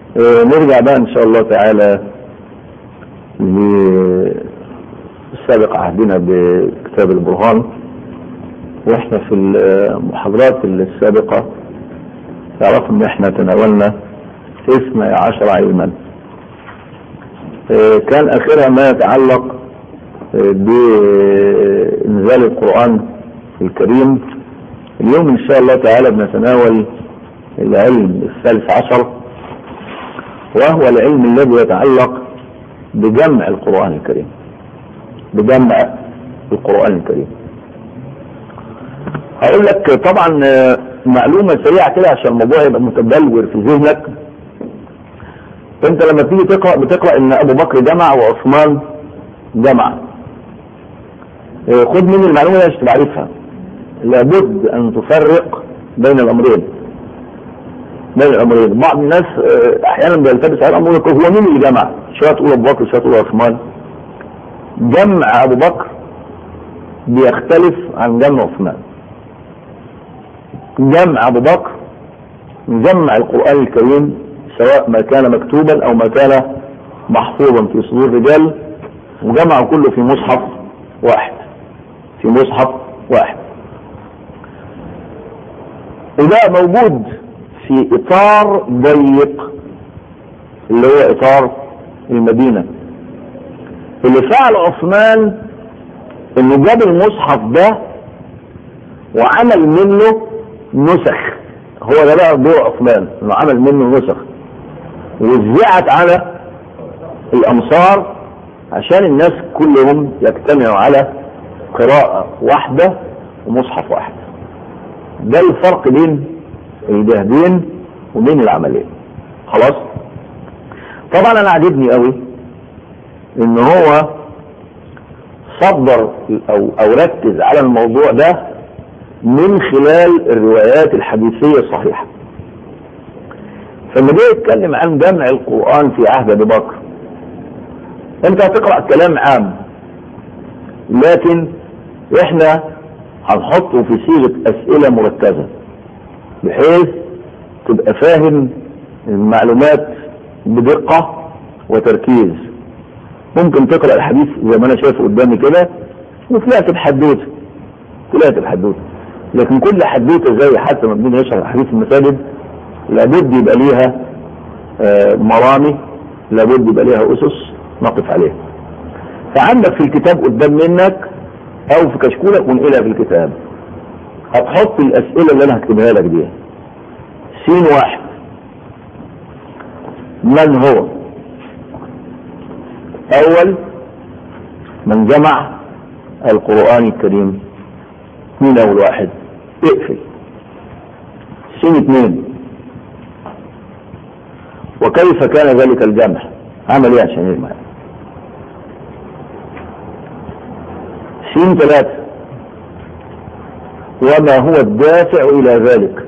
آه، نرجع بقى ان شاء الله تعالى لسابق عهدنا بكتاب البرهان واحنا في المحاضرات السابقة تعرفوا ان احنا تناولنا اثنى عشر علما آه، كان اخرها ما يتعلق آه، بانزال القرآن الكريم اليوم ان شاء الله تعالى بنتناول العلم الثالث عشر وهو العلم الذي يتعلق بجمع القرآن الكريم بجمع القرآن الكريم هقول لك طبعا معلومة سريعة كده عشان الموضوع يبقى متبلور في ذهنك انت لما تيجي تقرأ بتقرأ ان ابو بكر جمع وعثمان جمع خد مني المعلومة دي عشان تعرفها لابد ان تفرق بين الامرين بين الامرين بعض الناس احيانا بيلتبس على الامر يقول هو مين اللي جمع شويه تقول ابو بكر شويه تقول عثمان جمع ابو بكر بيختلف عن جمع عثمان جمع ابو بكر جمع القران الكريم سواء ما كان مكتوبا او ما كان محفوظا في صدور الرجال وجمعه كله في مصحف واحد في مصحف واحد وده موجود في اطار ضيق اللي هو اطار المدينة اللي فعل عثمان انه جاب المصحف ده وعمل منه نسخ هو ده بقى دور عثمان انه عمل منه نسخ وزعت على الامصار عشان الناس كلهم يجتمعوا على قراءة واحدة ومصحف واحد ده الفرق بين الجهدين وبين العملين خلاص طبعا انا عجبني قوي ان هو صدر او او ركز على الموضوع ده من خلال الروايات الحديثية الصحيحة فلما جه يتكلم عن جمع القرآن في عهد ابي بكر انت هتقرأ كلام عام لكن احنا هنحطه في صيغة اسئلة مركزة بحيث تبقى فاهم المعلومات بدقة وتركيز ممكن تقرأ الحديث زي ما انا شايفه قدامي كده وطلعت بحدوته طلعت بحدوته لكن كل حدوته زي حتى ما بنيجي نشرح الحديث في المساجد لابد يبقى ليها آه مرامي لابد يبقى ليها اسس نقف عليها فعندك في الكتاب قدام منك او في كشكولك ونقلها في الكتاب هتحط الاسئله اللي انا هكتبها لك دي سين واحد من هو اول من جمع القرآن الكريم مين اول واحد اقفل سين اثنين وكيف كان ذلك الجمع عمل ايه عشان يجمع سين ثلاثة وما هو الدافع الى ذلك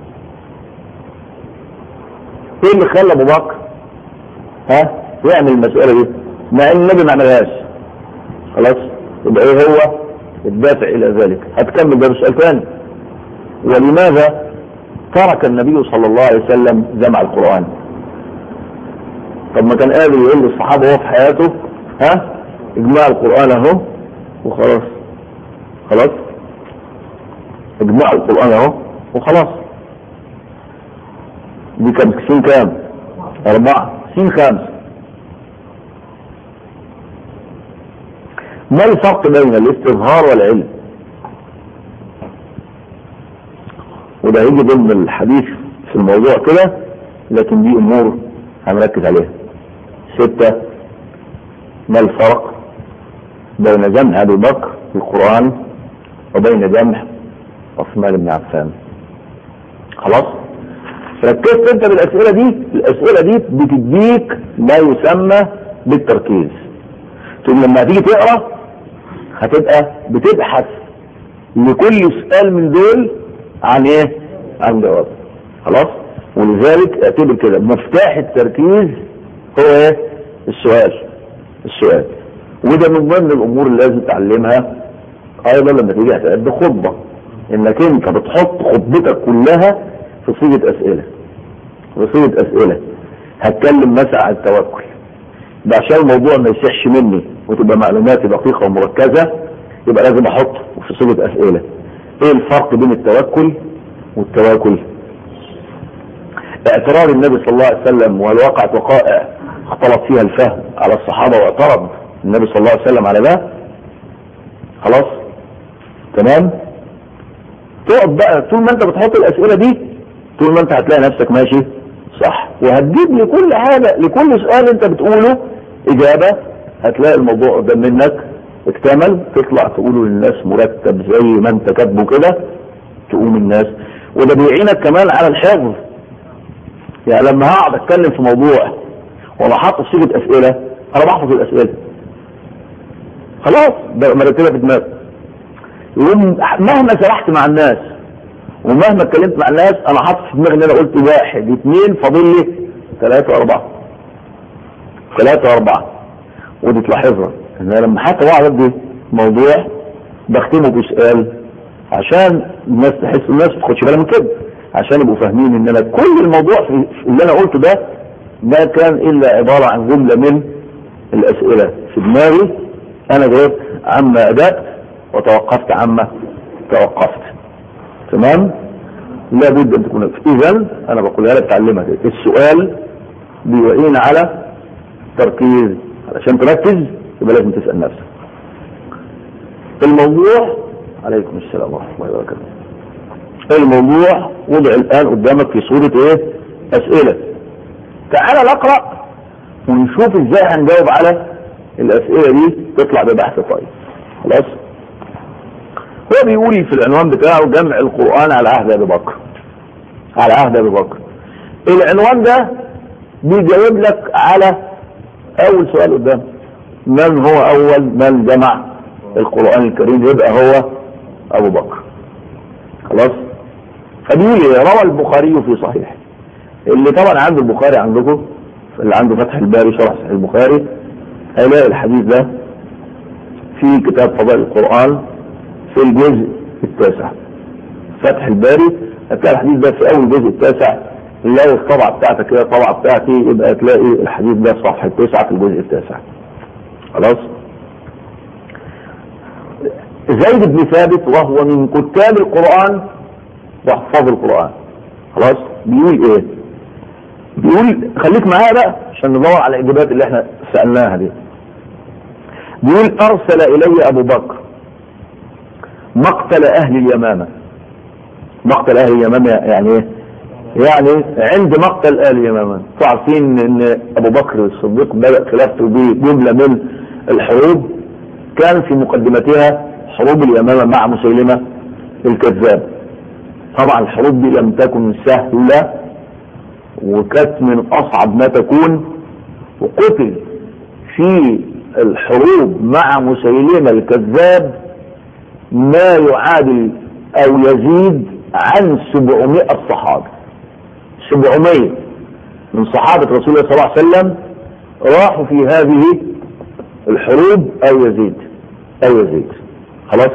ايه اللي خلى ابو بكر ها يعمل المسألة دي مع ان النبي ما عملهاش خلاص يبقى ايه هو الدافع الى ذلك هتكمل ده سؤال ثاني ولماذا ترك النبي صلى الله عليه وسلم جمع القرآن طب ما كان قادر يقول للصحابة وهو في حياته ها اجماع القرآن اهو وخلاص خلاص اجماع القرآن اهو وخلاص دي كان سين كام اربعة سين خامس ما الفرق بين الاستظهار والعلم وده هيجي ضمن الحديث في الموضوع كده لكن دي امور هنركز عليها ستة ما الفرق بين جمع ابي بكر في القرآن وبين جمع عثمان بن عفان خلاص ركزت انت بالاسئلة دي الاسئلة دي بتديك ما يسمى بالتركيز ثم لما تيجي تقرا هتبقى بتبحث لكل سؤال من دول عن ايه عن جواب خلاص ولذلك اعتبر كده مفتاح التركيز هو ايه السؤال السؤال وده من ضمن الامور اللي لازم تعلمها ايضا لما تيجي هتأدي خطبة انك انت بتحط خطبتك كلها في صيغة اسئلة في صيغة اسئلة هتكلم مثلا عن التوكل ده عشان الموضوع ما يسحش مني وتبقى معلوماتي دقيقة ومركزة يبقى لازم احطه في صيغة اسئلة ايه الفرق بين التوكل والتواكل اعتراض النبي صلى الله عليه وسلم ووقعت وقائع اختلط فيها الفهم على الصحابة واعترض النبي صلى الله عليه وسلم على ده خلاص تمام تقعد بقى طول ما انت بتحط الاسئلة دي طول ما انت هتلاقي نفسك ماشي صح وهتجيب لكل حاجة لكل سؤال انت بتقوله اجابة هتلاقي الموضوع قدام منك اكتمل تطلع تقوله للناس مرتب زي ما انت كاتبه كده تقوم الناس وده بيعينك كمان على الحفظ يعني لما هقعد اتكلم في موضوع وانا حاطط صيغه اسئله انا بحفظ الاسئله خلاص ده مرتبه في دماغي يقوم مهما سرحت مع الناس ومهما اتكلمت مع الناس انا حاطط في دماغي ان انا قلت واحد اثنين فاضل لي ثلاثه اربعه ثلاثه اربعه ودي تلاحظها ان انا لما حتى بقعد ادي موضوع بختمه بسؤال عشان الناس تحس الناس ما تاخدش بالها من كده عشان يبقوا فاهمين ان انا كل الموضوع في اللي انا قلته ده ما كان الا عبارة عن جملة من الاسئلة في دماغي انا جاوبت عما ادأت وتوقفت عما توقفت تمام لابد ان تكون اذا انا بقولها لك تعلمها كده السؤال بيعين على تركيز علشان تركز يبقى لازم تسأل نفسك الموضوع عليكم السلام ورحمة الله وبركاته الموضوع وضع الآن قدامك في صورة ايه أسئلة تعال نقرأ ونشوف ازاي هنجاوب على الأسئلة دي تطلع ببحث طيب خلاص هو بيقول في العنوان بتاعه جمع القرآن على عهد أبي بكر على عهد أبي بكر العنوان ده بيجاوب لك على أول سؤال قدامك من هو أول من جمع القرآن الكريم يبقى هو أبو بكر خلاص فبيقول ايه روى البخاري في صحيح اللي طبعا عنده البخاري عندكم اللي عنده فتح الباري شرح صحيح البخاري هيلاقي الحديث ده في كتاب فضائل القرآن في الجزء التاسع فتح الباري هتلاقي الحديث ده في اول الجزء التاسع نلاقي الطبعة بتاعتك كده الطبعة بتاعتي يبقى تلاقي الحديث ده في صفحة تسعة في الجزء التاسع خلاص زيد بن ثابت وهو من كتاب القرآن وحفاظ القرآن خلاص بيقول ايه بيقول خليك معايا بقى عشان ندور على الاجابات اللي احنا سألناها دي بيقول ارسل الي ابو بكر مقتل اهل اليمامة مقتل اهل اليمامة يعني ايه يعني عند مقتل اهل اليمامة عارفين ان ابو بكر الصديق بدأ خلافته بجملة من الحروب كان في مقدمتها حروب اليمامة مع مسيلمة الكذاب طبعا الحروب دي لم تكن سهلة وكانت من اصعب ما تكون وقتل في الحروب مع مسيلمة الكذاب ما يعادل او يزيد عن 700 صحابي 700 من صحابة رسول الله صلى الله عليه وسلم راحوا في هذه الحروب او يزيد او يزيد خلاص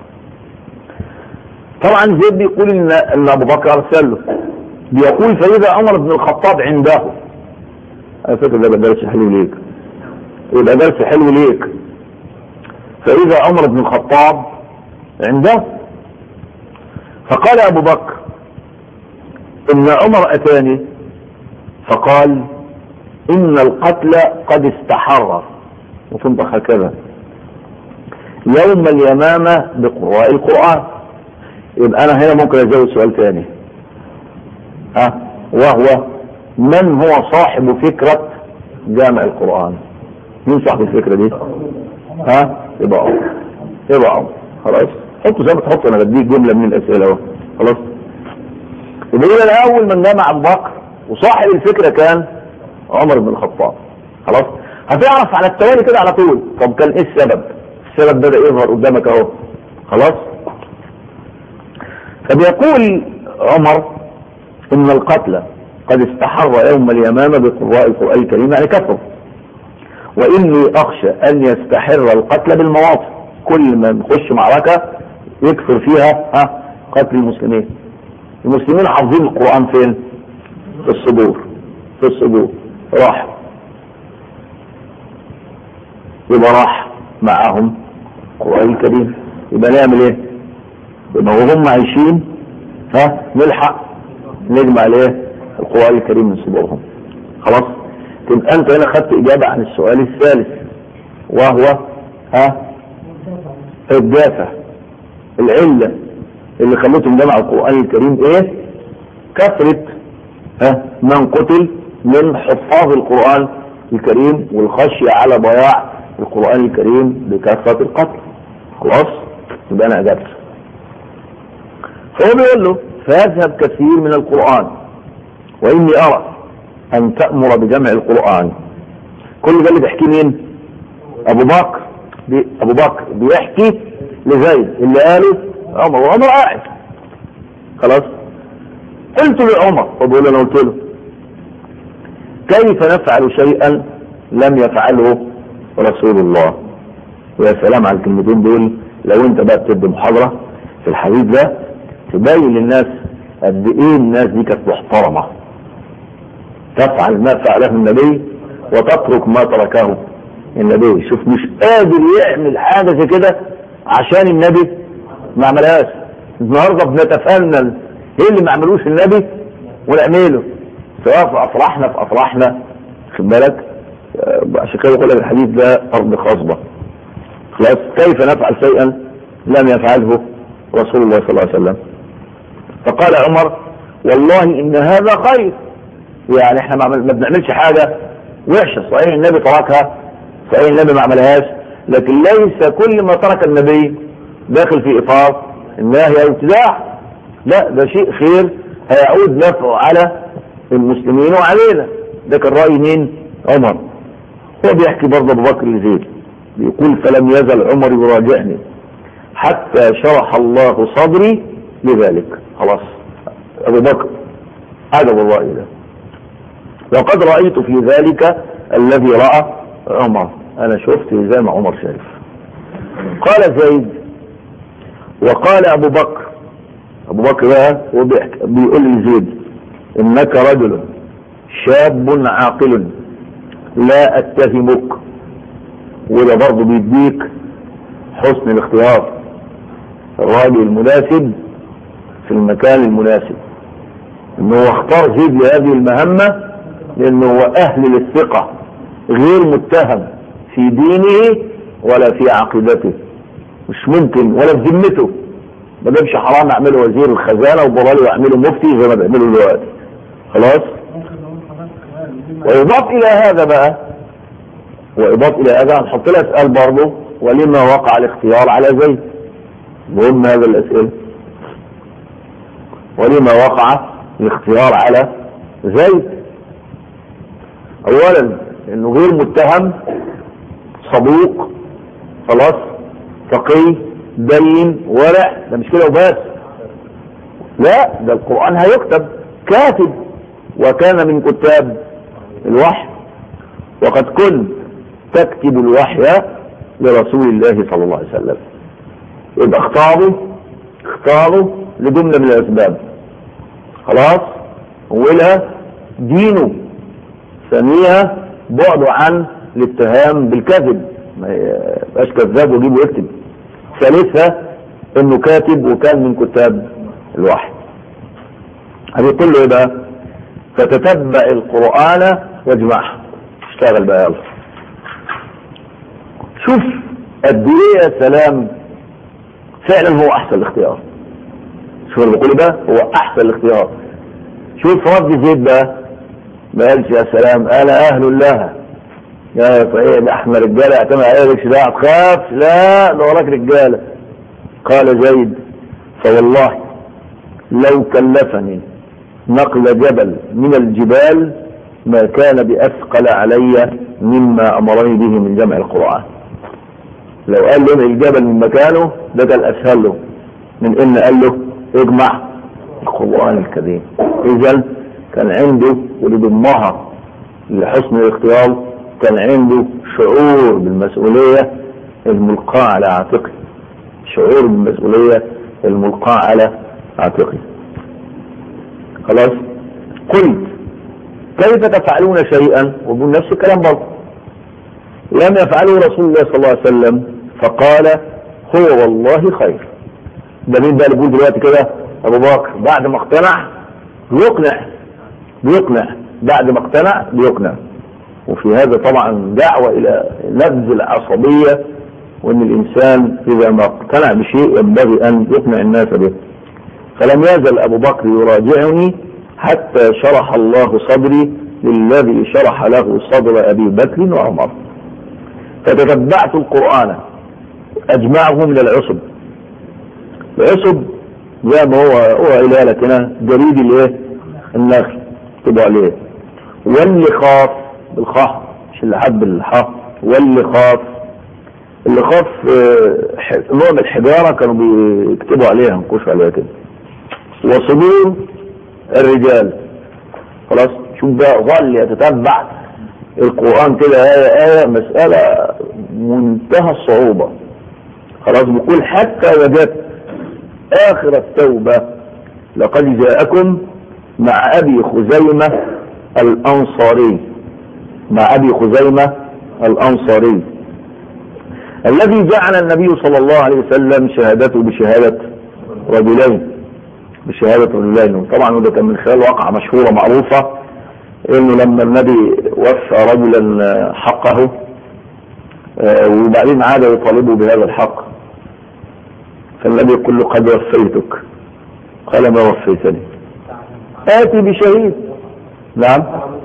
طبعا زيد بيقول ان ان ابو بكر ارسل له بيقول فاذا عمر بن الخطاب عنده انا فاكر ده درس حلو ليك يبقى درس حلو ليك فاذا عمر بن الخطاب عنده فقال ابو بكر ان عمر اتاني فقال ان القتل قد استحر وتنطق هكذا يوم اليمامة بقراء القرآن يبقى انا هنا ممكن ازود سؤال تاني ها وهو من هو صاحب فكرة جامع القرآن مين صاحب الفكرة دي ها يبقى عمر يبقى عمر خلاص حطوا زي ما تحط انا بديك جملة من الاسئلة اهو خلاص يبقى الاول من جمع ابو بكر وصاحب الفكرة كان عمر بن الخطاب خلاص هتعرف على التوالي كده على طول طب كان ايه السبب السبب بدأ يظهر قدامك اهو خلاص فبيقول عمر ان القتل قد استحر يوم اليمامة بقراء القرآن الكريم يعني كفر واني اخشى ان يستحر القتل بالمواطن كل ما نخش معركة يكثر فيها ها قتل المسلمين المسلمين حافظين القرآن فين في الصدور في الصدور راح يبقى راح معهم القرآن الكريم يبقى نعمل ايه يبقى وهم عايشين ها نلحق نجمع الايه القرآن الكريم من صدورهم خلاص تبقى انت هنا خدت اجابة عن السؤال الثالث وهو ها الدافع العلة اللي خلتهم جمعوا القرآن الكريم ايه كثرة ها من قتل من حفاظ القرآن الكريم والخشية على ضياع القرآن الكريم بكثرة القتل خلاص يبقى انا اجبت فهو بيقول له فيذهب كثير من القرآن واني ارى ان تأمر بجمع القرآن كل ده اللي بيحكي مين ابو بكر بي ابو بكر بيحكي لزيد اللي قاله عمر وعمر قاعد خلاص قلت لعمر فبقول انا قلت له كيف نفعل شيئا لم يفعله رسول الله ويا سلام على الكلمتين دول لو انت بقى بتدي محاضرة في الحديث ده تبين للناس قد ايه الناس دي كانت محترمة تفعل ما فعله النبي وتترك ما تركه النبي شوف مش قادر يعمل حاجة زي كده عشان النبي ما عملهاش النهارده بنتفنن ايه اللي ما عملوش النبي ونعمله سواء في افراحنا في افراحنا خد بالك آه، عشان كده يقول لك الحديث ده ارض خصبه خلاص كيف نفعل شيئا لم يفعله رسول الله صلى الله عليه وسلم فقال عمر والله ان هذا خير يعني احنا ما عمل- ما بنعملش حاجه وحشه صحيح النبي تركها صحيح النبي ما عملهاش لكن ليس كل ما ترك النبي داخل في اطار النهي او ابتداع لا ده شيء خير هيعود نفعه على المسلمين وعلينا ده كان راي مين عمر هو بيحكي برضه ابو بكر لزيد بيقول فلم يزل عمر يراجعني حتى شرح الله صدري لذلك خلاص ابو بكر عجب الراي ده وقد رايت في ذلك الذي راى عمر انا شفت زي ما عمر شايف قال زيد وقال ابو بكر ابو بكر بقى هو بيحكي- بيقول لزيد انك رجل شاب عاقل لا اتهمك وده برضه بيديك حسن الاختيار الراجل المناسب في المكان المناسب انه هو اختار زيد لهذه المهمة لانه هو اهل للثقة غير متهم في دينه ولا في عقيدته مش ممكن ولا في ذمته ما دامش حرام اعمله وزير الخزانة وضلالي واعمله مفتي زي ما بيعملوا دلوقتي خلاص وإضاف إلى هذا بقى وإضاف إلى هذا هنحط لها سؤال برضه ولما وقع الاختيار على زيد مهم هذا الأسئلة ولما وقع الاختيار على زيد أولا إنه غير متهم صدوق خلاص تقي دين ورع ده مش كده وبس لا ده القرآن هيكتب كاتب وكان من كتاب الوحي وقد كنت تكتب الوحي لرسول الله صلى الله عليه وسلم يبقى اختاروا اختاروا لجملة من الأسباب خلاص أولها دينه ثانيها بعده عن الاتهام بالكذب ما يبقاش كذاب ويجيب ويكتب ثالثها انه كاتب وكان من كتاب الوحي هذه كله ايه بقى فتتبع القرآن واجمعه اشتغل بقى يلا شوف قد ايه يا سلام فعلا هو احسن الاختيار شوف اللي بقوله ده هو احسن الاختيار شوف رد زيد بقى ما قالش يا سلام انا اهل لها يا صحيح ده احنا رجاله اعتمد عليك لا تخاف لا ده وراك رجاله قال زيد فوالله لو كلفني نقل جبل من الجبال ما كان بأثقل علي مما أمرني به من جمع القرآن لو قال له الجبل من مكانه ده كان أسهل له من إن قال له اجمع القرآن الكريم إذا كان عنده ولضمها لحسن الاختيار كان عنده شعور بالمسؤولية الملقاة على عاتقه شعور بالمسؤولية الملقاة على عاتقه خلاص قلت كيف تفعلون شيئا وبقول نفس الكلام برضه لم يفعله رسول الله صلى الله عليه وسلم فقال هو والله خير ده مين بقى اللي بيقول دلوقتي كده ابو بكر بعد ما اقتنع بيقنع بيقنع بعد ما اقتنع بيقنع وفي هذا طبعا دعوة الى نبذ العصبية وان الانسان اذا ما اقتنع بشيء ينبغي ان يقنع الناس به فلم يزل ابو بكر يراجعني حتى شرح الله صدري للذي شرح له صدر ابي بكر وعمر فتتبعت القرآن اجمعه من العصب العصب زي ما هو هو قايلها لك هنا جريد الايه النخل تبقى عليه واللخاف بالخاء مش اللي حب الحاء واللخاف اللخاف نوع من الحجارة كانوا بيكتبوا عليها نقوش عليها كده وصدور الرجال خلاص شوف بقى ظل يتتبع القرآن كده آية آية مسألة منتهى الصعوبة خلاص بيقول حتى وجدت آخر التوبة لقد جاءكم مع أبي خزيمة الأنصاري مع أبي خزيمة الأنصاري الذي جعل النبي صلى الله عليه وسلم شهادته بشهادة رجلين بشهادة رجلين طبعا وده كان من خلال واقعة مشهورة معروفة انه لما النبي وفى رجلا حقه وبعدين عاد يطالبه بهذا الحق فالنبي يقول له قد وفيتك قال ما وفيتني آتي بشهيد نعم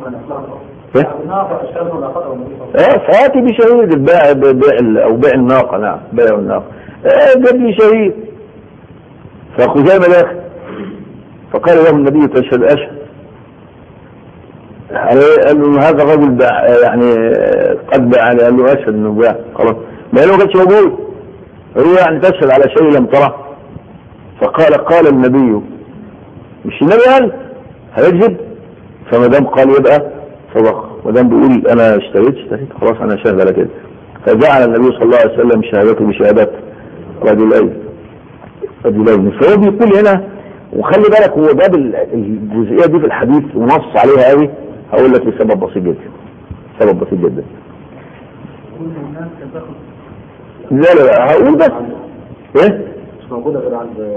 اه فآتي بشهيد البائع بيع او بيع الناقة نعم بيع الناقة اه جاب لي شهيد فخزيمة داخل فقال له النبي تشهد اشهد قال له هذا الرجل باع يعني قد باع قال له اشهد انه باع خلاص ما له ما كانش موجود هو يعني تشهد على شيء لم تره فقال قال النبي مش النبي قال هيكذب فما دام قال يبقى صدق ما دام بيقول انا اشتريت اشتريت خلاص انا شاهد على كده فجعل النبي صلى الله عليه وسلم شهادته بشهادة رجلين رجلين فهو بيقول هنا وخلي بالك هو جاب الجزئيه دي في الحديث ونص عليها قوي هقول لك لسبب بسيط جدا سبب بسيط جدا لا لا لا هقول بس ايه مش موجودة غير عند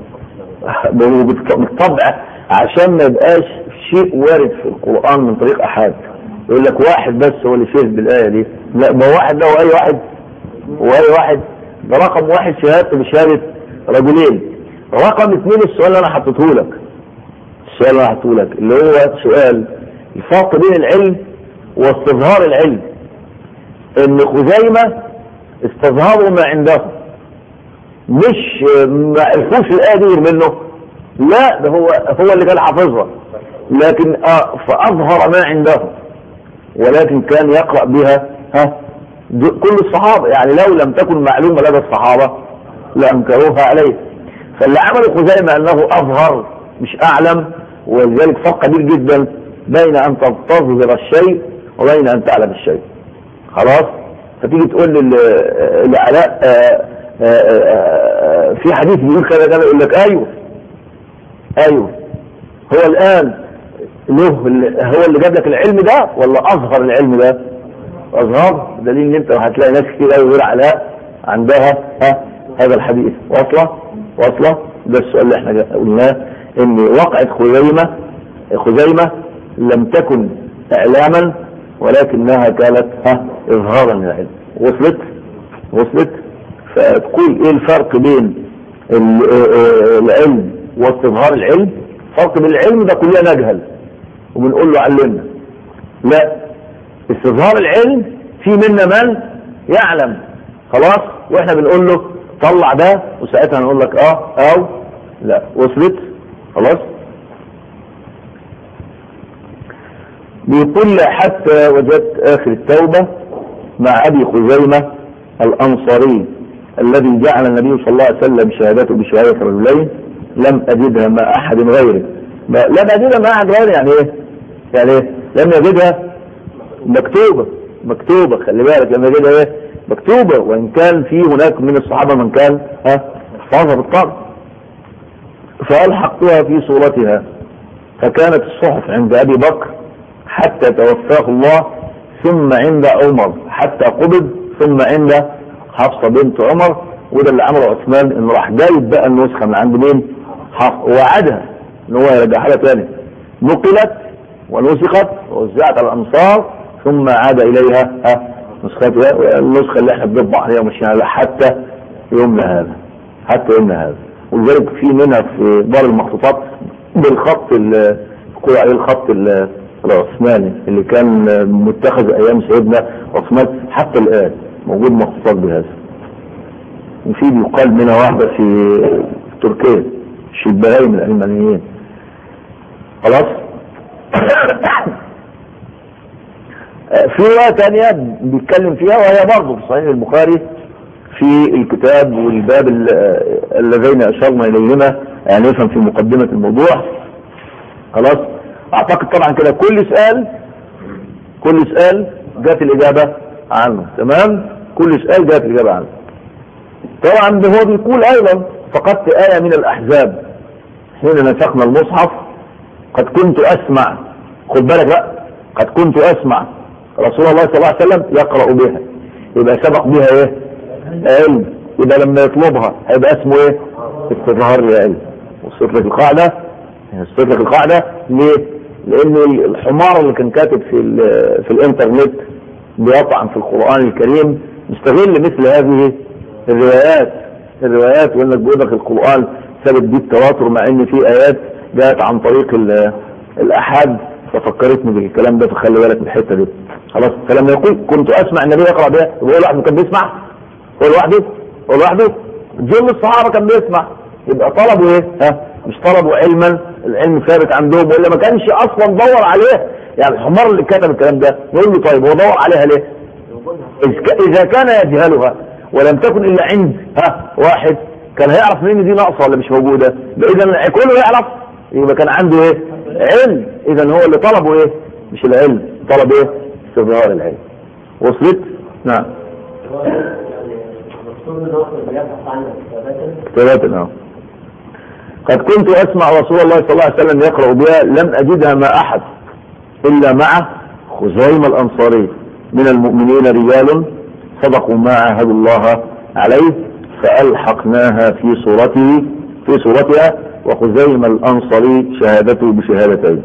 بالطبع عشان ما يبقاش شيء وارد في القرآن من طريق أحد يقول لك واحد بس هو اللي شهد بالآية دي لا ما واحد ده وأي واحد وأي واحد ده رقم واحد شهادته بشهادة رجلين رقم اثنين السؤال اللي أنا حطيته لك السؤال اللي أنا حطيته لك اللي هو سؤال الفرق بين العلم واستظهار العلم إن خزيمة استظهروا ما عنده مش ما عرفوش الآية دي غير منه لا ده هو هو اللي كان حافظها لكن آه فأظهر ما عنده ولكن كان يقرأ بها ها كل الصحابة يعني لو لم تكن معلومة لدى الصحابة لأنكروها عليه فاللي عمله خزيمة أنه أظهر مش أعلم ولذلك فرق كبير جدا بين أن تظهر الشيء وبين أن تعلم الشيء خلاص فتيجي تقول لعلاء في حديث بيقول كذا كذا يقول لك ايوه ايوه هو الان له هو اللي جاب لك العلم ده ولا اظهر العلم ده اظهر دليل ان انت هتلاقي ناس كتير قوي غير علاء عندها ها هذا الحديث واصله واصله ده السؤال اللي احنا قلناه ان وقعت خزيمه خزيمه لم تكن اعلاما ولكنها كانت ها اظهارا للعلم وصلت وصلت فتقول ايه الفرق بين العلم واستظهار العلم فرق بين العلم ده كلنا نجهل وبنقول له علمنا لا استظهار العلم في منا من يعلم خلاص واحنا بنقول له طلع ده وساعتها نقول لك اه او لا وصلت خلاص بيقول حتى وجدت اخر التوبة مع ابي خزيمة الانصاري الذي جعل النبي صلى الله عليه وسلم شهادته بشهادة رجلين لم أجدها مع أحد غيره لم أجدها مع أحد غيره يعني إيه؟ يعني إيه؟ لم يجدها مكتوبة مكتوبة خلي بالك لم يجدها إيه؟ مكتوبة وإن كان في هناك من الصحابة من كان ها حفظها بالطبع فألحقتها في صورتها فكانت الصحف عند أبي بكر حتى توفاه الله ثم عند عمر حتى قبض ثم عند حفصة بنت عمر وده اللي عمله عثمان انه راح جايب بقى النسخة من عند مين حفصة ووعدها ان هو يرجعها لها تاني نقلت ونسخت ووزعت على الامصار ثم عاد اليها ها نسختها النسخة اللي احنا بنطبع عليها وماشيين عليها حتى يومنا هذا حتى يومنا هذا ولذلك في منها في دار المخطوطات بالخط ال- يقول عليه الخط ال- العثماني اللي كان متخذ ايام سيدنا عثمان حتى الان موجود مخطوطات بهذا وفي بيقال منها واحدة في تركيا شبهاي من العلمانيين خلاص في رواية تانية بيتكلم فيها وهي برضه في صحيح البخاري في الكتاب والباب ال- اللذين اشرنا اليهما يعني يفهم في مقدمة الموضوع خلاص اعتقد طبعا كده كل سؤال كل سؤال جات الاجابة عنه تمام كل سؤال جات الاجابة عنه طبعا ده هو بيقول ايضا فقدت آية من الاحزاب حين نسخنا المصحف قد كنت اسمع خد بالك بقى قد كنت اسمع رسول الله صلى الله عليه وسلم يقرأ بها يبقى سبق بها ايه علم يبقى لما يطلبها هيبقى اسمه ايه استظهار للعلم وصلت لك القاعدة وصلت لك القاعدة ليه لان الحمار اللي كان كاتب في ال- في الانترنت بيطعن في القرآن الكريم مستغل مثل هذه الروايات الروايات وانك بيقول لك القرآن ثابت بيه التواتر مع ان في ايات جاءت عن طريق ال- الاحاد ففكرتني بالكلام ده فخلي بالك من الحته دي خلاص فلما يقول كنت اسمع النبي يقرا بها يبقى هو لوحده كان بيسمع هو لوحده هو لوحده جل الصحابه كان بيسمع يبقى طلبوا ايه ها مش طلبوا علما العلم ثابت عندهم ولا ما كانش اصلا دور عليه يعني الحمار اللي كتب الكلام ده نقول له طيب هو دور عليها ليه إذ ك- اذا كان يجهلها ولم تكن الا عند ها واحد كان هيعرف منين دي ناقصه ولا مش موجوده اذا كله يعرف يبقى كان عنده ايه علم اذا هو اللي طلبه ايه مش العلم طلب ايه استظهار العلم وصلت نعم ثلاثة نعم قد كنت اسمع رسول الله صلى الله عليه وسلم يقرأ بها لم اجدها مع احد الا مع خزيمة الانصاري من المؤمنين رجال صدقوا ما عاهدوا الله عليه فالحقناها في صورته في صورتها وخزيمة الانصاري شهادته بشهادتين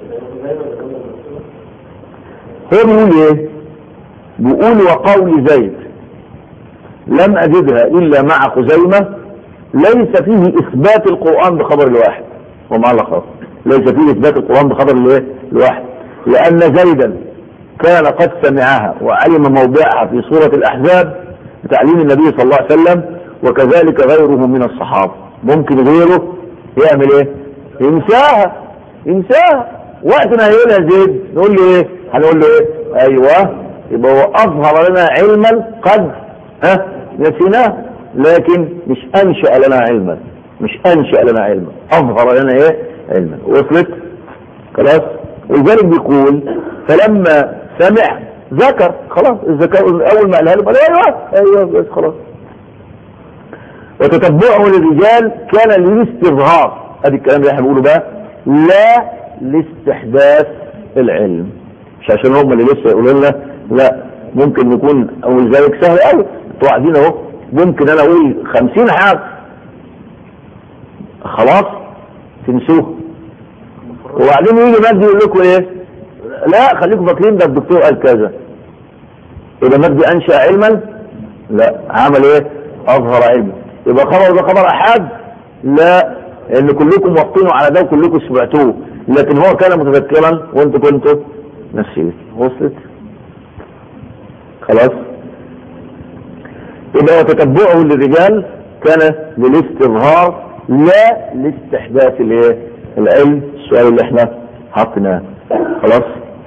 هو بيقول ايه بيقول وقول زيد لم اجدها الا مع خزيمة ليس فيه اثبات القرآن بخبر الواحد ومعلق خاص ليس فيه اثبات القرآن بخبر الايه الواحد لان زيدا كان قد سمعها وعلم موضعها في سورة الاحزاب بتعليم النبي صلى الله عليه وسلم وكذلك غيره من الصحابة ممكن غيره يعمل ايه ينساها ينساها وقت ما هيقولها زيد نقول له ايه هنقول له ايه ايوه يبقى هو اظهر لنا علما قد ها نسيناه لكن مش انشأ لنا علما مش انشأ لنا علما اظهر لنا ايه علما وصلت خلاص ولذلك بيقول فلما سمع ذكر خلاص الذكاء اول ما قالها له قال ايوه ايوه بس خلاص وتتبعه للرجال كان للاستظهار ادي الكلام اللي احنا بنقوله بقى لا لاستحداث العلم مش عشان هم اللي لسه يقولوا لنا لا ممكن يكون او ذلك سهل قوي انتوا قاعدين اهو ممكن انا اقول خمسين حاجه خلاص تنسوه وبعدين يجي مجدي يقول لكم ايه لا خليكم فاكرين ده الدكتور قال كذا يبقى مجدي انشا علما لا عمل ايه اظهر علما يبقى خبر ده خبر احاد لا ان كلكم واقفين على ده وكلكم سمعتوه لكن هو كان متذكرا وانتوا كنتوا نسيت وصلت خلاص يبقى وتتبعه للرجال كان للاستظهار لا لاستحداث الايه العلم السؤال اللي احنا حطيناه خلاص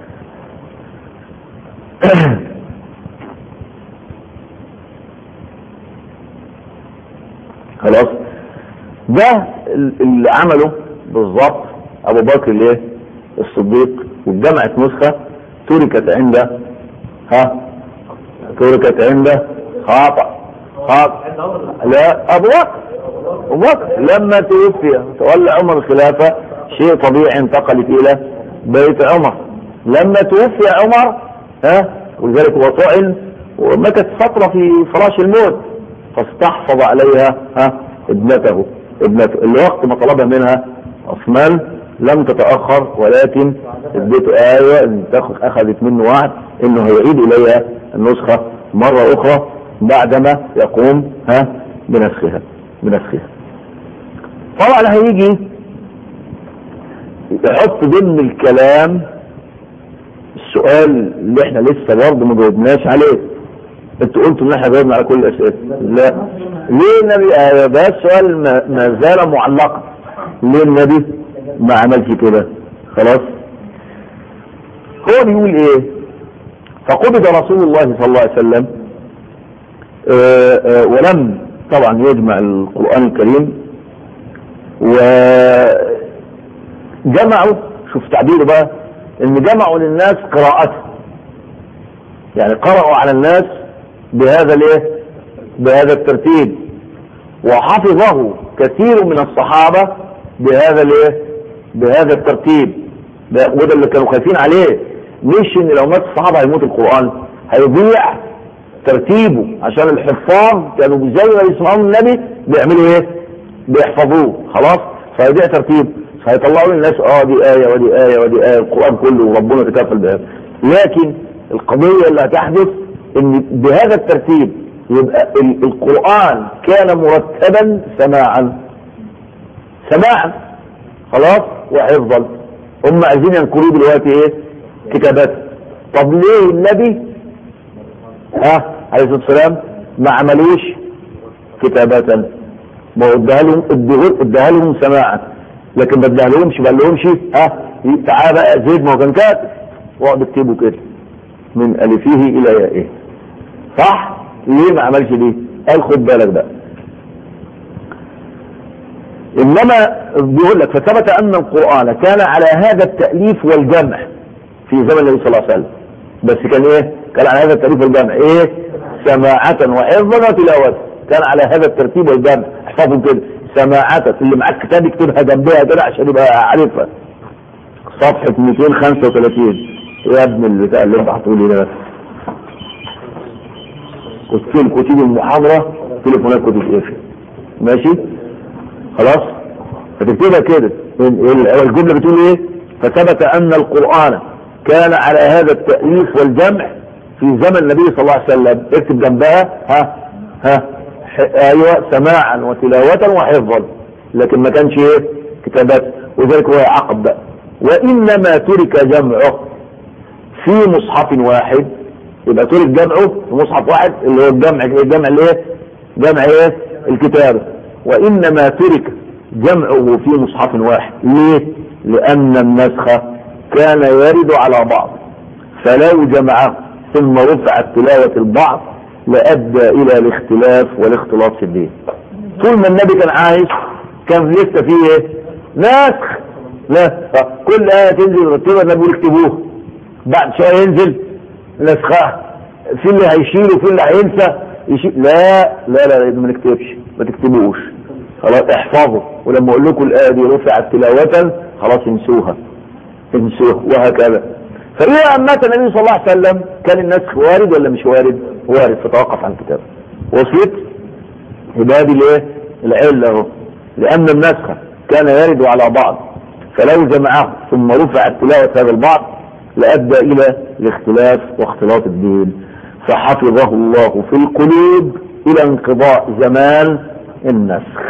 خلاص ده اللي عمله بالظبط ابو بكر الايه الصديق واتجمعت نسخه تركت عنده ها تركت عنده خاطئ خاطئ لا ابو بكر ابو بكر لما توفي تولى عمر الخلافه شيء طبيعي انتقلت الى بيت عمر لما توفي عمر ها ولذلك هو طعن ومكث فترة في فراش الموت فاستحفظ عليها ها ابنته ابنته اللي وقت ما طلبها منها عثمان لم تتأخر ولكن اديته آية ان تاخد- اخذت منه وعد انه هيعيد اليها النسخة مرة اخرى بعدما يقوم ها بنسخها بنسخها طبعا هيجي يحط ضمن الكلام السؤال اللي احنا لسه برضه ما جاوبناش عليه انتوا قلتوا ان احنا جاوبنا على كل الاسئله لا ليه النبي آه ده السؤال ما, ما زال معلقا ليه النبي ما عملش كده خلاص هو بيقول ايه فقبض رسول الله صلى الله عليه وسلم آه آه ولم طبعا يجمع القرآن الكريم وجمعوا شوف تعبيره بقى ان جمعوا للناس قراءته يعني قرأوا على الناس بهذا الايه بهذا الترتيب وحفظه كثير من الصحابة بهذا الايه بهذا الترتيب ده وده اللي كانوا خايفين عليه مش ان لو مات الصحابة هيموت القرآن هيضيع ترتيبه عشان الحفاظ كانوا زي ما يسمعون النبي بيعملوا ايه بيحفظوه خلاص فيضيع ترتيب فيطلعوا للناس اه دي آية ودي آية ودي آية القرآن كله وربنا تكفل بها لكن القضية اللي هتحدث ان بهذا الترتيب يبقى ال- القرآن كان مرتبا سماعا سماعا خلاص وحفظا هم عايزين ينقلوه دلوقتي ايه كتابات طب ليه النبي ها عليه الصلاه والسلام ما عملوش كتابة ما هو اداها لهم اديه- اداها لهم سماعا لكن ما اداها لهمش ما لهمش ها تعالى بقى زيد ما هو كان كاتب واقعد اكتبه كده من الفه الى يائه صح ليه ما عملش دي قال خد بالك بقى انما بيقول لك فثبت ان القران كان على هذا التاليف والجمع في زمن النبي صلى الله عليه وسلم بس كان ايه كان على هذا التاليف والجمع ايه سماعة وحفظا وتلاوة كان على هذا الترتيب والجمع احفظوا كده سماعة اللي معاك كتاب يكتبها جنبها كده عشان يبقى عارفها صفحة 235 يا ابن البتاع اللي انت هتقول لي ده كنت كتب المحاضرة تليفونات كنت تقفل ماشي خلاص فتكتبها كده ال- ال- الجملة بتقول ايه فثبت ان القرآن كان على هذا التأليف والجمع في زمن النبي صلى الله عليه وسلم اكتب جنبها ها ها ح- ايوه سماعا وتلاوة وحفظا لكن ما كانش ايه كتابات وذلك هو يعقب بقى وانما ترك جمعه في مصحف واحد يبقى ترك جمعه في مصحف واحد اللي هو الجمع الجمع اللي ايه جمع ايه الكتابة وانما ترك جمعه في مصحف واحد ليه لان النسخ كان يرد على بعض فلو جمعه ثم رفعت تلاوة البعض لأدى إلى الاختلاف والاختلاط في الدين طول ما النبي كان عايش كان لسه فيه ايه نسخ لا كل آية تنزل رتبها النبي يقول اكتبوها بعد شوية ينزل نسخها في اللي هيشيل وفي اللي هينسى يشيل لا لا لا ما نكتبش ما تكتبوش خلاص احفظوا ولما اقول لكم الآية دي رفعت تلاوة خلاص انسوها انسوها وهكذا فإذا أن مات النبي صلى الله عليه وسلم كان النسخ وارد ولا مش وارد؟ وارد فتوقف عن الكتاب وصلت؟ يبقى دي الايه؟ العلة اهو لأن النسخ كان يرد على بعض فلو جمعه ثم رفعت تلاوة هذا البعض لأدى إلى الاختلاف واختلاط الدين فحفظه الله في القلوب إلى انقضاء زمان النسخ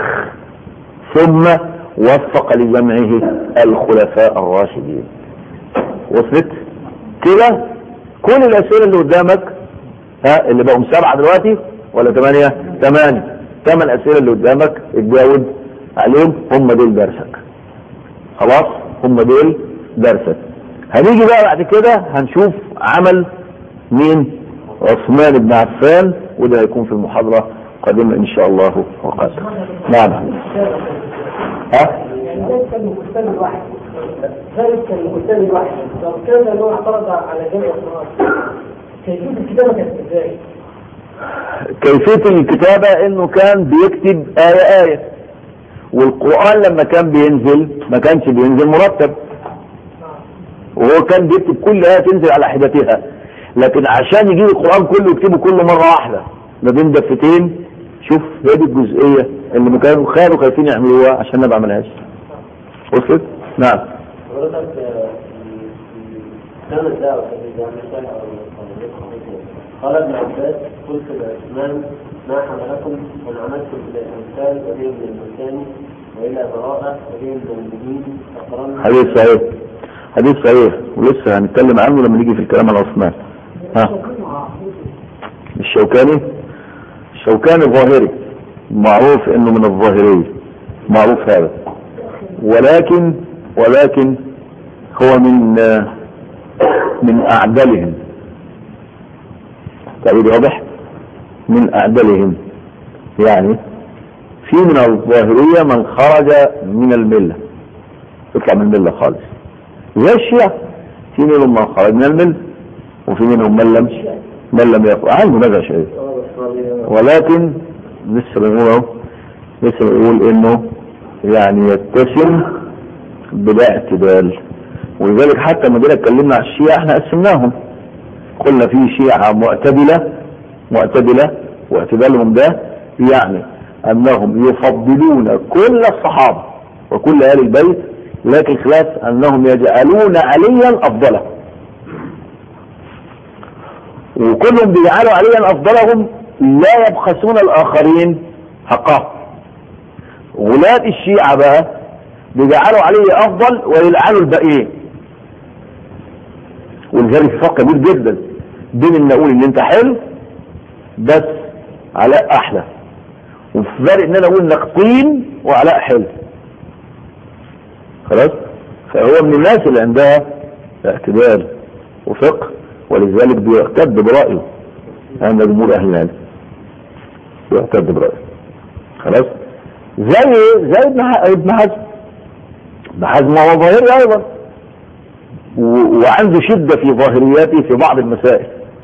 ثم وفق لجمعه الخلفاء الراشدين وصلت كده كل الأسئلة اللي قدامك ها اللي بقوا سبعة دلوقتي ولا ثمانية ثمانية ثمان أسئلة اللي قدامك اتجاوب عليهم هم دول درسك خلاص هم دول درسك هنيجي بقى بعد كده هنشوف عمل مين عثمان بن عفان وده هيكون في المحاضرة قادمة ان شاء الله وقت نعم ها يعني ده كان المستند الواحد ذلك كان المستند الواحد لو كان ان هو اعترض على جمع القرآن كيفية الكتابة كانت ازاي؟ كيفية الكتابة انه كان بيكتب آية آية والقرآن لما كان بينزل ما كانش بينزل مرتب وهو كان بيكتب كل آية تنزل على حدتها لكن عشان يجيب القرآن كله يكتبه كله مرة واحدة ما بين دفتين شوف هي دي الجزئية اللي كانوا كانوا خايفين يعملوها عشان ما بعملهاش وصلت؟ نعم حضرتك كان الدعوة قال ابن عباس قلت الأسمان ما حملكم أن عملتم إلى الأمثال وهي من المكان وإلى براءة وهي من المدين أقرن حديث صحيح حديث صحيح ولسه هنتكلم عنه لما نيجي في الكلام على العثمان ها الشوكاني الشوكاني ظاهري معروف انه من الظاهرية معروف هذا ولكن ولكن هو من من اعدلهم تعبير واضح من اعدلهم يعني في من الظاهرية من خرج من الملة يطلع من الملة خالص زي الشيعة في منهم من خرج من الملة وفي منهم من لم من لم يقع عنده نزع شيء ولكن لسه بنقول اهو لسه بنقول انه يعني يتسم بلا اعتدال ولذلك حتى لما جينا اتكلمنا على الشيعة احنا قسمناهم قلنا في شيعة معتدلة معتدلة واعتدالهم ده يعني انهم يفضلون كل الصحابة وكل اهل البيت لكن خلاف انهم يجعلون عليا افضله وكلهم بيجعلوا عليا افضلهم لا يبخسون الاخرين حقهم ولاة الشيعة بقى بيجعلوا عليه افضل ويلعنوا الباقيين ولذلك فرق كبير جدا بين ان اقول ان انت حلو بس علاء احلى وفي فرق ان انا اقول انك طين وعلاء حلو خلاص فهو من الناس اللي عندها اعتدال وفقه ولذلك بيعتد برأيه عند جمهور اهل العلم بيعتد برأيه خلاص زي زي ابن ابن حزم ابن حزم هو ظاهري ايضا وعنده شدة في ظاهرياته في بعض المسائل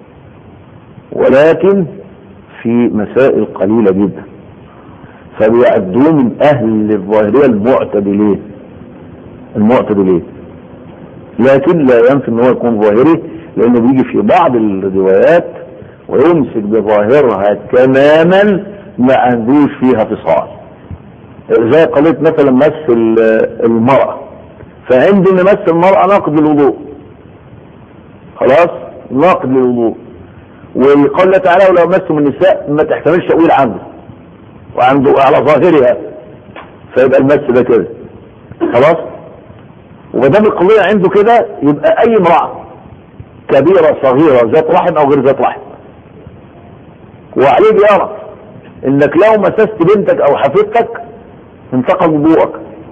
ولكن في مسائل قليلة جدا فبيعدوه من اهل الظاهرية المعتدلين المعتدلين لكن لا ينفي ان هو يكون ظاهري لانه بيجي في بعض الروايات ويمسك بظاهرها تماما ما عندوش فيها فصال زي قضية مثلا مس المرأة فعند ان مس المرأة ناقض للوضوء خلاص ناقض للوضوء وقال الله تعالى ولو مسوا من النساء ما تحتملش تأويل عنده وعنده على ظاهرها فيبقى المس ده كده خلاص ومادام القضية عنده كده يبقى اي امرأة كبيرة صغيرة ذات رحم او غير ذات رحم وعليه بيرى انك لو مسست بنتك او حفيدتك انتقل وضوءك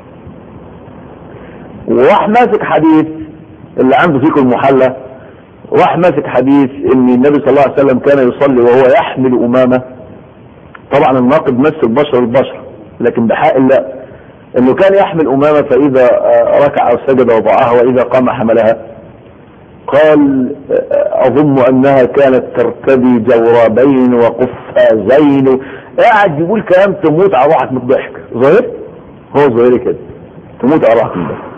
وراح ماسك حديث اللي عنده فيكم المحلى راح ماسك حديث ان النبي صلى الله عليه وسلم كان يصلي وهو يحمل امامه طبعا الناقد مس البشر البشر لكن بحق لا انه كان يحمل امامه فاذا ركع او سجد وضعها واذا قام حملها قال اظن انها كانت ترتدي جورابين وقفازين قاعد يقول كلام تموت على روحك من الضحك ظاهر هو ظاهري كده تموت على روحك من الضحك